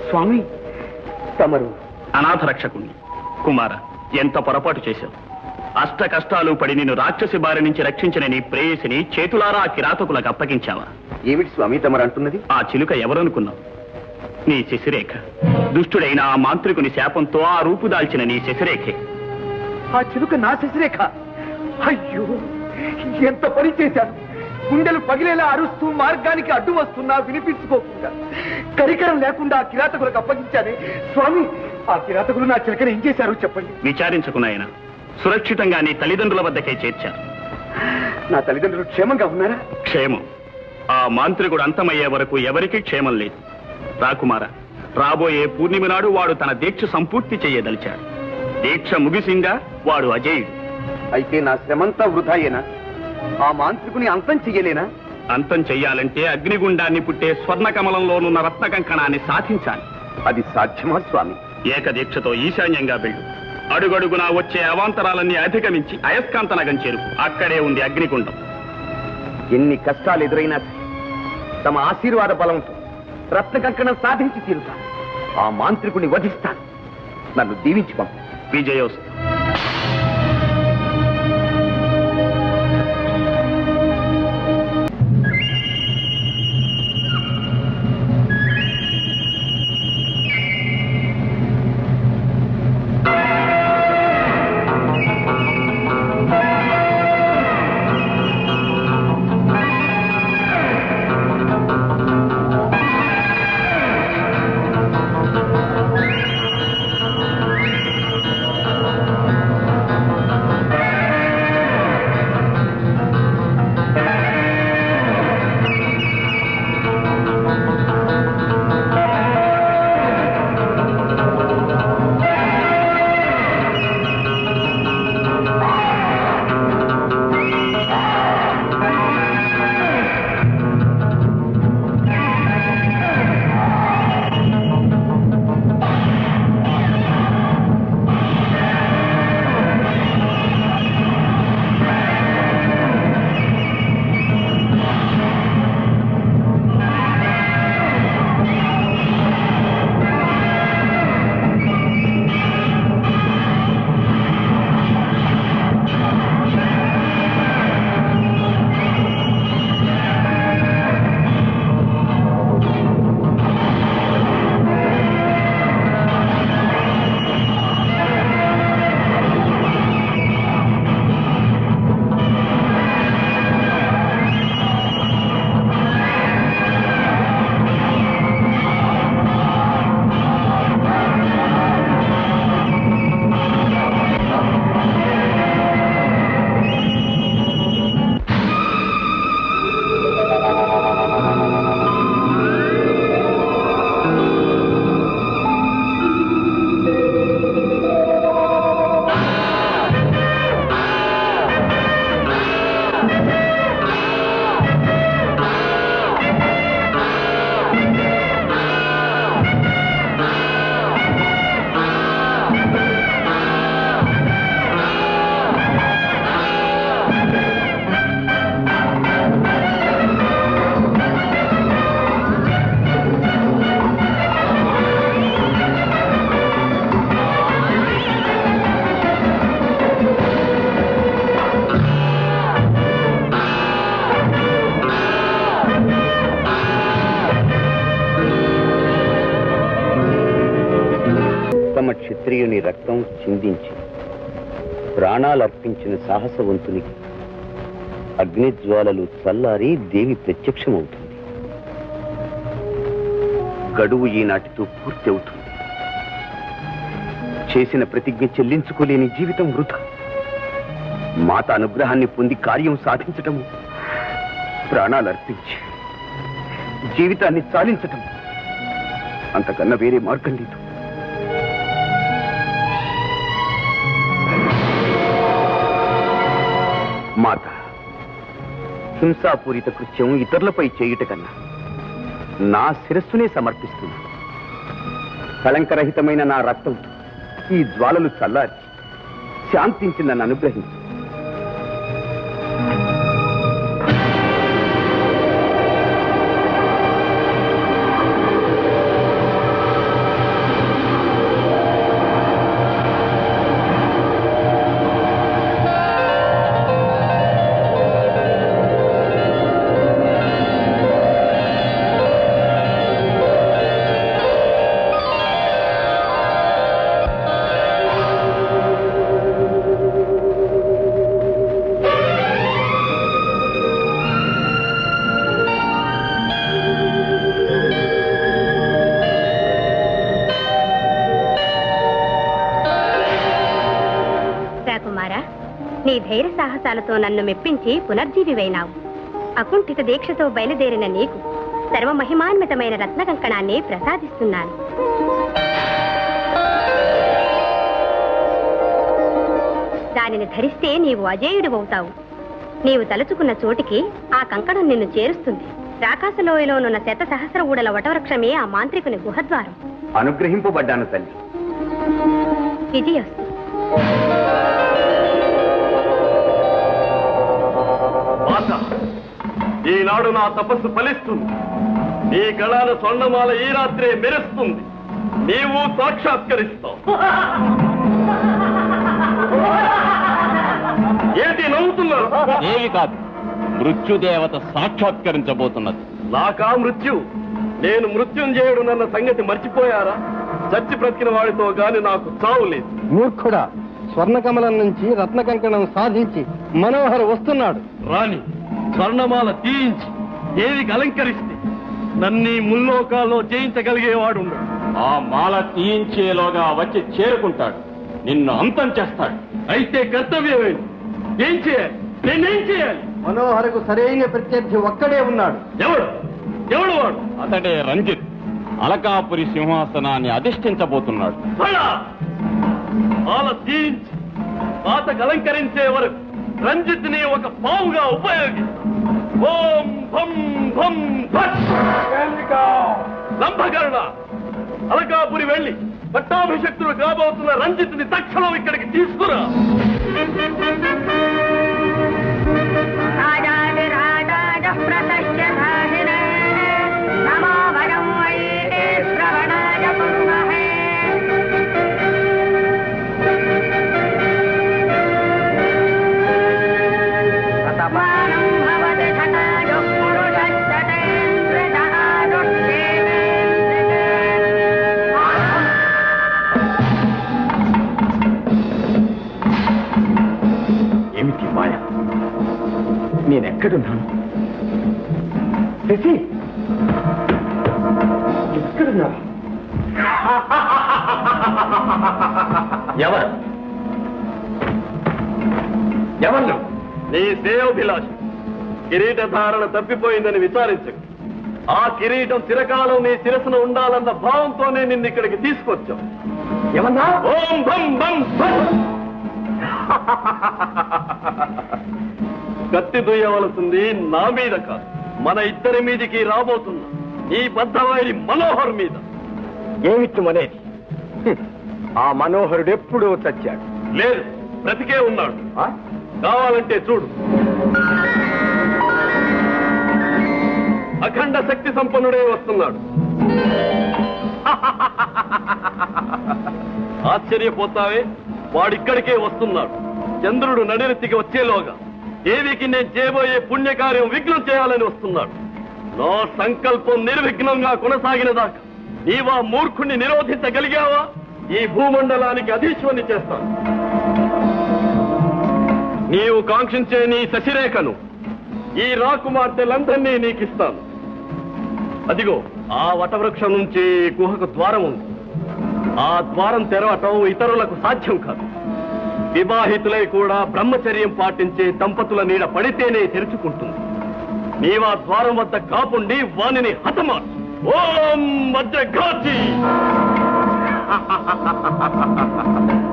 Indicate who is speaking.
Speaker 1: స్వామి తమరు
Speaker 2: అనాథ రక్షకుణ్ణి కుమార ఎంత పొరపాటు చేశావు అష్ట కష్టాలు పడి నిన్ను రాక్షసి బారి నుంచి రక్షించిన నీ ప్రేయసిని చేతులారా ఆ కిరాతకులకు అప్పగించావా
Speaker 1: ఏమిటి స్వామి తమరు అంటున్నది
Speaker 2: ఆ చిలుక ఎవరనుకున్నావు నీ శశిరేఖ దుష్టుడైన ఆ మాంత్రికుని శాపంతో ఆ రూపు దాల్చిన నీ శశిరేఖే
Speaker 1: ఆ చిలుక నా శశిరేఖ అయ్యో ఎంత పని చేశాను గుండెలు పగిలేలా అరుస్తూ మార్గానికి అడ్డు వస్తున్నా వినిపించుకోకుండా కరికరం లేకుండా ఆ కిరాతకులకు అప్పగించానే స్వామి ఆ కిరాతకులు నా చిలకని ఏం చేశారో చెప్పండి
Speaker 2: విచారించుకున్నాయన సురక్షితంగా నీ తల్లిదండ్రుల వద్దకే చేర్చారు
Speaker 1: నా తల్లిదండ్రులు క్షేమంగా ఉన్నారా
Speaker 2: క్షేమం ఆ మాంత్రికుడు అంతమయ్యే వరకు ఎవరికీ క్షేమం లేదు రాకుమార రాబోయే పూర్ణిమ నాడు వాడు తన దీక్ష సంపూర్తి చెయ్యదలిచాడు దీక్ష ముగిసింగా వాడు అజేయుడు
Speaker 1: అయితే నా శ్రమంతా వృధాయేనా ఆ మాంత్రికుని అంతం చెయ్యలేనా
Speaker 2: అంతం చెయ్యాలంటే అగ్నిగుండాన్ని పుట్టే స్వర్ణ కమలంలోనున్న రత్న కంకణాన్ని సాధించాలి
Speaker 1: అది సాధ్యమా స్వామి
Speaker 2: ఏకదీక్షతో ఈశాన్యంగా వెళ్ళు అడుగడుగునా వచ్చే అవాంతరాలన్నీ అధిగమించి అయస్కాంత నగం చేరుకు అక్కడే ఉంది అగ్నిగుండం
Speaker 1: ఎన్ని కష్టాలు ఎదురైనా సరే, తమ ఆశీర్వాద బలంతో రత్న కంకణం సాధించి తీరుతాను ఆ మాంత్రికుని వధిస్తాను నన్ను దీవించి పంపు
Speaker 2: విజయోస్తు
Speaker 1: తమ క్షత్రియుని రక్తం చిందించి ప్రాణాలర్పించిన సాహసవంతునికి అగ్నిజ్వాలలు చల్లారి దేవి ప్రత్యక్షమవుతుంది గడువు ఈనాటితో పూర్తి అవుతుంది చేసిన ప్రతిజ్ఞ చెల్లించుకోలేని జీవితం వృధా మాత అనుగ్రహాన్ని పొంది కార్యం సాధించటము ప్రాణాలర్పించి జీవితాన్ని చాలించటం అంతకన్నా వేరే మార్గం లేదు మాత హింసాపూరిత కృత్యం ఇతరులపై చేయుట కన్నా నా శిరస్సునే సమర్పిస్తుంది కళంకరహితమైన నా రక్తంతో ఈ జ్వాలలు చల్లార్చి శాంతించి నన్ను అనుగ్రహించు
Speaker 3: నీ ధైర్య సాహసాలతో నన్ను మెప్పించి పునర్జీవివైనావు అకుంఠిత దీక్షతో బయలుదేరిన నీకు సర్వ మహిమాన్వితమైన రత్న కంకణాన్ని ప్రసాదిస్తున్నాను దానిని ధరిస్తే నీవు అజేయుడివవుతావు నీవు తలుచుకున్న చోటికి ఆ కంకణం నిన్ను చేరుస్తుంది రాకాశలోయలోనున్న శత సహస్ర ఊడల వటవృక్షమే ఆ మాంత్రికుని గుహద్వారం
Speaker 1: అనుగ్రహింపబడ్డాను తల్లి
Speaker 3: విజయస్తు
Speaker 4: మాట ఈనాడు నా తపస్సు ఫలిస్తుంది నీ గళాల స్వర్ణమాల ఈ రాత్రే మెరుస్తుంది నీవు సాక్షాత్కరిస్తావు ఏంటి నవ్వుతున్నారు
Speaker 5: ఏమి కాదు మృత్యుదేవత సాక్షాత్కరించబోతున్నది
Speaker 4: నాకా మృత్యు నేను మృత్యుంజయుడు నన్న సంగతి మర్చిపోయారా చచ్చి బ్రతికిన వాడితో గాని నాకు చావు లేదు
Speaker 6: మూర్ఖుడా స్వర్ణకమలం నుంచి రత్న కంకణం సాధించి మనోహర్ వస్తున్నాడు
Speaker 4: రాణి స్వర్ణమాల తీయించి దేవికి అలంకరిస్తే నన్నీ ముల్లోకాల్లో జయించగలిగేవాడు ఉండడు.
Speaker 5: ఆ మాల తీయించేలోగా వచ్చి చేరుకుంటాడు నిన్ను అంతం చేస్తాడు
Speaker 4: అయితే కర్తవ్యం ఏంటి ఏం చేయాలి నేనేం చేయాలి
Speaker 6: మనోహర్కు సరైన ప్రత్యర్థి ఒక్కడే ఉన్నాడు
Speaker 4: ఎవడు ఎవడు వాడు
Speaker 5: అతడే రంజిత్ అలకాపురి సింహాసనాన్ని అధిష్ఠించబోతున్నాడు
Speaker 4: ఫలా! మాల తీయించి పాతకు అలంకరించే వరకు రంజిత్ని ఒక పావుగా ఉపయోగిస్తా ఓం భం భం భట్ లంభకరణ అలకాపురి వెళ్ళి పట్టాభిషక్తుడు కాబోతున్న రంజిత్ని తక్షణం ఇక్కడికి తీసుకురా
Speaker 1: ఏమిటి మాయ నేనెక్కడున్నాను శశి ఎక్కడున్నా ఎవరు ఎవరు
Speaker 4: నీ శ్రేయోభిలాషి కిరీట ధారణ తప్పిపోయిందని విచారించకు ఆ కిరీటం చిరకాలం నీ శిరస్సున ఉండాలన్న భావంతోనే నిన్ను ఇక్కడికి తీసుకొచ్చాం
Speaker 1: ఏమన్నా
Speaker 4: ఓం భం భం భం కత్తి దుయ్యవలసింది నా మీద కాదు మన ఇద్దరి మీదికి రాబోతున్న ఈ బద్ధవారి మనోహర్ మీద
Speaker 1: ఏమిటి మనేది హ్మ్. ఆ మనోహరుడు ఎప్పుడూ చచ్చాడు
Speaker 4: లేదు బ్రతికే ఉన్నాడు
Speaker 1: ఆ?
Speaker 4: కావాలంటే చూడు అఖండ శక్తి సంపన్నుడే వస్తున్నాడు ఆశ్చర్యపోతావే వాడిక్కడికే వస్తున్నాడు చంద్రుడు నడిరెత్తికి వచ్చేలోగా దేవికి నేను చేయబోయే పుణ్యకార్యం విఘ్నం చేయాలని వస్తున్నాడు నా సంకల్పం నిర్విఘ్నంగా కొనసాగిన దాకా నీవా మూర్ఖుణ్ణి నిరోధించగలిగావా ఈ భూమండలానికి అధీశ్వని చేస్తాను నీవు కాంక్షించే నీ శశిరేఖను ఈ రాకుమార్తెలందరినీ నీకిస్తాను అదిగో ఆ వటవృక్షం నుంచి గుహకు ద్వారం ఉంది ఆ ద్వారం తెరవటం ఇతరులకు సాధ్యం కాదు వివాహితులై కూడా బ్రహ్మచర్యం పాటించే దంపతుల నీడ పడితేనే తెరుచుకుంటుంది నీవా ద్వారం వద్ద కాపుండి వానిని హతమా ఓం మధ్య ఘాచి